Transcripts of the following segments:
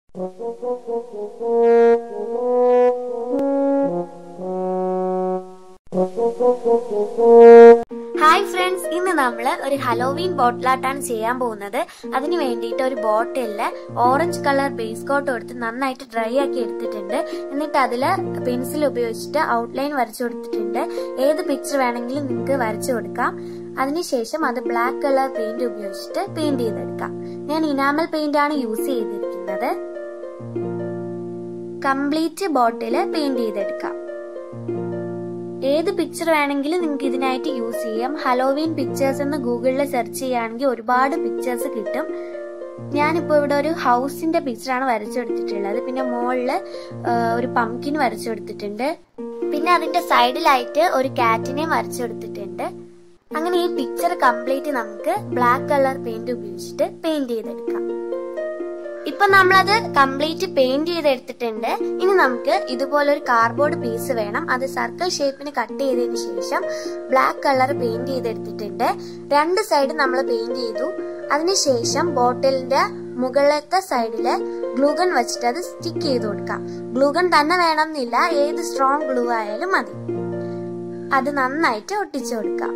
hi friends ഇന്ന് നമ്മൾ ഒരു ഹലോവീൻ ബോട്ടിലാട്ടാണ് ചെയ്യാൻ പോകുന്നത് അതിന് വേണ്ടിയിട്ട് ഒരു ബോട്ടിലില് ഓറഞ്ച് കളർ ബേസ് കോട്ട് കൊടുത്ത് നന്നായിട്ട് ഡ്രൈ ആക്കി എടുത്തിട്ടുണ്ട് എന്നിട്ട് അതിൽ പെൻസിൽ ഉപയോഗിച്ചിട്ട് ഔട്ട്ലൈൻ വരച്ചു കൊടുത്തിട്ടുണ്ട് ഏത് പിക്ചർ വേണമെങ്കിലും നിങ്ങൾക്ക് വരച്ചു കൊടുക്കാം അതിനുശേഷം അത് ബ്ലാക്ക് കളർ പെയിന്റ് ഉപയോഗിച്ചിട്ട് പെയിന്റ് ചെയ്തെടുക്കാം ഞാൻ ഇനാമൽ പെയിന്റ് ആണ് യൂസ് ചെയ്തിരിക്കുന്നത് കംപ്ലീറ്റ് ബോട്ടില് പെയിന്റ് ചെയ്തെടുക്കാം ഏത് പിക്ചർ വേണമെങ്കിലും നിങ്ങൾക്ക് ഇതിനായിട്ട് യൂസ് ചെയ്യാം ഹലോവീൻ പിക്ചേഴ്സ് എന്ന് ഗൂഗിളിൽ സെർച്ച് ചെയ്യുകയാണെങ്കിൽ ഒരുപാട് പിക്ചേഴ്സ് കിട്ടും ഞാനിപ്പോൾ ഇവിടെ ഒരു ഹൗസിന്റെ പിക്ചറാണ് വരച്ചെടുത്തിട്ടുള്ളത് പിന്നെ മുകളിൽ ഒരു പംകിൻ വരച്ചെടുത്തിട്ടുണ്ട് പിന്നെ അതിന്റെ സൈഡിലായിട്ട് ഒരു കാറ്റിനെയും വരച്ചെടുത്തിട്ടുണ്ട് അങ്ങനെ ഈ പിക്ചർ കംപ്ലീറ്റ് നമുക്ക് ബ്ലാക്ക് കളർ പെയിന്റ് ഉപയോഗിച്ചിട്ട് പെയിന്റ് ചെയ്തെടുക്കാം ഇപ്പൊ നമ്മളത് കംപ്ലീറ്റ് പെയിന്റ് ചെയ്തെടുത്തിട്ടുണ്ട് ഇനി നമുക്ക് ഇതുപോലെ ഒരു കാർഡ്ബോർഡ് പീസ് വേണം അത് സർക്കിൾ ഷേപ്പിന് കട്ട് ചെയ്തതിന് ശേഷം ബ്ലാക്ക് കളർ പെയിന്റ് ചെയ്തെടുത്തിട്ടുണ്ട് രണ്ട് സൈഡ് നമ്മൾ പെയിന്റ് ചെയ്തു അതിനുശേഷം ബോട്ടിലിന്റെ മുകളിലത്തെ സൈഡില് ഗ്ലൂഗൺ വെച്ചിട്ട് അത് സ്റ്റിക്ക് ചെയ്ത് കൊടുക്കാം ഗ്ലൂഗൺ തന്നെ വേണമെന്നില്ല ഏത് സ്ട്രോങ് ഗ്ലൂ ആയാലും മതി അത് നന്നായിട്ട് ഒട്ടിച്ചു കൊടുക്കാം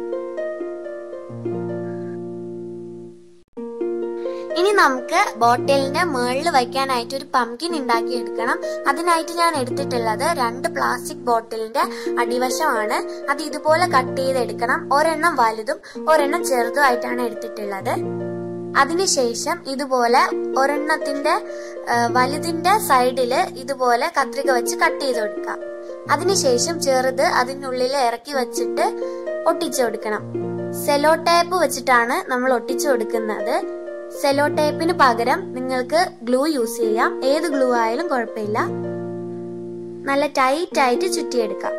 ഇനി നമുക്ക് ബോട്ടിലിന്റെ മുകളിൽ വയ്ക്കാനായിട്ട് ഒരു പംകിൻ ഉണ്ടാക്കി എടുക്കണം അതിനായിട്ട് ഞാൻ എടുത്തിട്ടുള്ളത് രണ്ട് പ്ലാസ്റ്റിക് ബോട്ടിലിന്റെ അടിവശമാണ് അത് ഇതുപോലെ കട്ട് ചെയ്തെടുക്കണം ഒരെണ്ണം വലുതും ഒരെണ്ണം ചെറുതും ആയിട്ടാണ് എടുത്തിട്ടുള്ളത് അതിനുശേഷം ഇതുപോലെ ഒരെണ്ണത്തിന്റെ വലുതിന്റെ സൈഡില് ഇതുപോലെ കത്രിക വെച്ച് കട്ട് ചെയ്ത് കൊടുക്കാം അതിനുശേഷം ചെറുത് അതിനുള്ളിൽ ഇറക്കി വെച്ചിട്ട് ഒട്ടിച്ചു കൊടുക്കണം സെലോ ടേപ്പ് വെച്ചിട്ടാണ് നമ്മൾ ഒട്ടിച്ചു കൊടുക്കുന്നത് സെലോ ടേപ്പിന് പകരം നിങ്ങൾക്ക് ഗ്ലൂ യൂസ് ചെയ്യാം ഏത് ഗ്ലൂ ആയാലും കുഴപ്പമില്ല നല്ല ടൈറ്റ് ആയിട്ട് ചുറ്റിയെടുക്കാം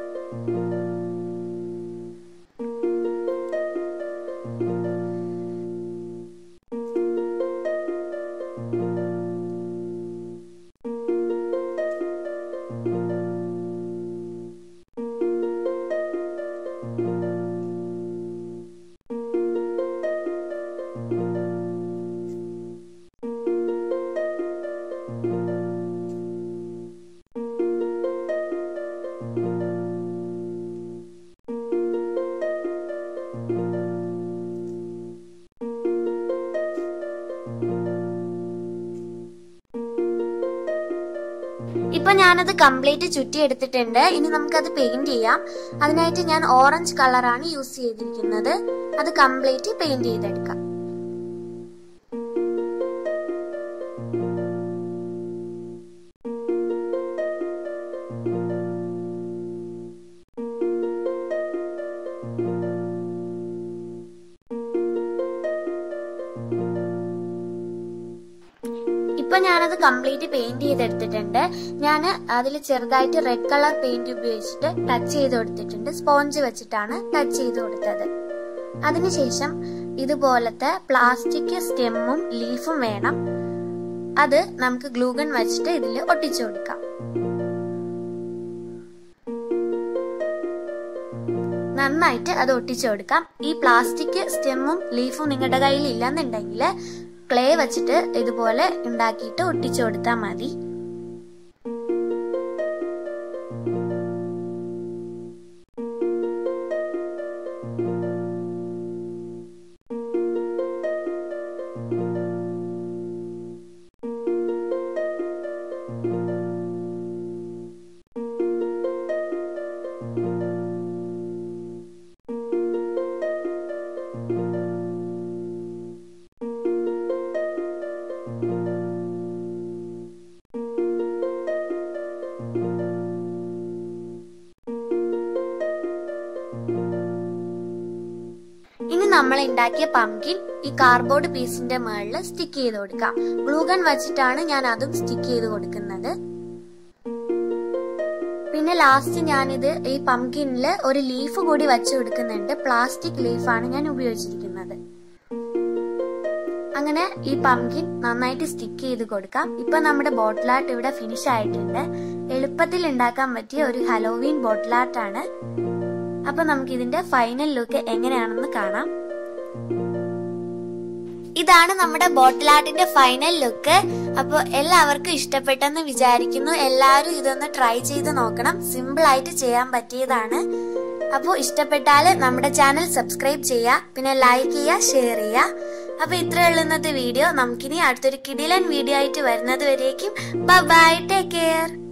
ഇപ്പൊ ഞാനത് കംപ്ലീറ്റ് ചുറ്റി എടുത്തിട്ടുണ്ട് ഇനി നമുക്കത് പെയിന്റ് ചെയ്യാം അതിനായിട്ട് ഞാൻ ഓറഞ്ച് കളറാണ് യൂസ് ചെയ്തിരിക്കുന്നത് അത് കംപ്ലീറ്റ് പെയിന്റ് ചെയ്തെടുക്കാം ഇപ്പൊ ഞാനത് കംപ്ലീറ്റ് പെയിന്റ് ചെയ്തെടുത്തിട്ടുണ്ട് ഞാൻ അതിൽ ചെറുതായിട്ട് റെഡ് കളർ പെയിന്റ് ഉപയോഗിച്ചിട്ട് ടച്ച് ചെയ്ത് കൊടുത്തിട്ടുണ്ട് സ്പോഞ്ച് വെച്ചിട്ടാണ് ടച്ച് ചെയ്ത് കൊടുത്തത് അതിനുശേഷം ഇതുപോലത്തെ പ്ലാസ്റ്റിക് സ്റ്റെമ്മും ലീഫും വേണം അത് നമുക്ക് ഗ്ലൂഗൺ വെച്ചിട്ട് ഇതിൽ ഒട്ടിച്ചു കൊടുക്കാം നന്നായിട്ട് അത് ഒട്ടിച്ചു കൊടുക്കാം ഈ പ്ലാസ്റ്റിക് സ്റ്റെമ്മും ലീഫും നിങ്ങളുടെ കയ്യിൽ ഇല്ലെന്നുണ്ടെങ്കിൽ ക്ലേ വെച്ചിട്ട് ഇതുപോലെ ഉണ്ടാക്കിയിട്ട് ഒട്ടിച്ചു കൊടുത്താൽ മതി ഇനി നമ്മൾ ഉണ്ടാക്കിയ പംകിൻ ഈ കാർഡ്ബോർഡ് പീസിന്റെ മുകളിൽ സ്റ്റിക്ക് ചെയ്ത് കൊടുക്കാം ഗ്ലൂഗൺ വെച്ചിട്ടാണ് ഞാൻ അതും സ്റ്റിക്ക് ചെയ്ത് കൊടുക്കുന്നത് പിന്നെ ലാസ്റ്റ് ഞാനിത് ഈ പംകിനിൽ ഒരു ലീഫ് കൂടി വെച്ച് കൊടുക്കുന്നുണ്ട് പ്ലാസ്റ്റിക് ലീഫാണ് ഞാൻ ഉപയോഗിച്ചിരിക്കുന്നത് അങ്ങനെ ഈ പംകിൻ നന്നായിട്ട് സ്റ്റിക്ക് ചെയ്ത് കൊടുക്കാം ഇപ്പൊ നമ്മുടെ ബോട്ടിൽ ആർട്ട് ഇവിടെ ഫിനിഷ് ആയിട്ടുണ്ട് എളുപ്പത്തിൽ ഉണ്ടാക്കാൻ പറ്റിയ ഒരു ഹലോവീൻ ബോട്ടിൽ ആർട്ടാണ് അപ്പൊ നമുക്ക് ഇതിന്റെ ഫൈനൽ ലുക്ക് എങ്ങനെയാണെന്ന് കാണാം ഇതാണ് നമ്മുടെ ബോട്ടിൽ ആർട്ടിന്റെ ഫൈനൽ ലുക്ക് അപ്പോൾ എല്ലാവർക്കും ഇഷ്ടപ്പെട്ടെന്ന് വിചാരിക്കുന്നു എല്ലാവരും ഇതൊന്ന് ട്രൈ ചെയ്ത് നോക്കണം സിമ്പിൾ ആയിട്ട് ചെയ്യാൻ പറ്റിയതാണ് അപ്പോൾ ഇഷ്ടപ്പെട്ടാൽ നമ്മുടെ ചാനൽ സബ്സ്ക്രൈബ് ചെയ്യുക പിന്നെ ലൈക്ക് ചെയ്യുക ഷെയർ ചെയ്യുക അപ്പോൾ ഇത്രയുള്ള ഇന്നത്തെ വീഡിയോ നമുക്കിനി അടുത്തൊരു കിടിലൻ വീഡിയോ ആയിട്ട് വരുന്നത് വരേക്കും ബൈ ടേക്ക് കെയർ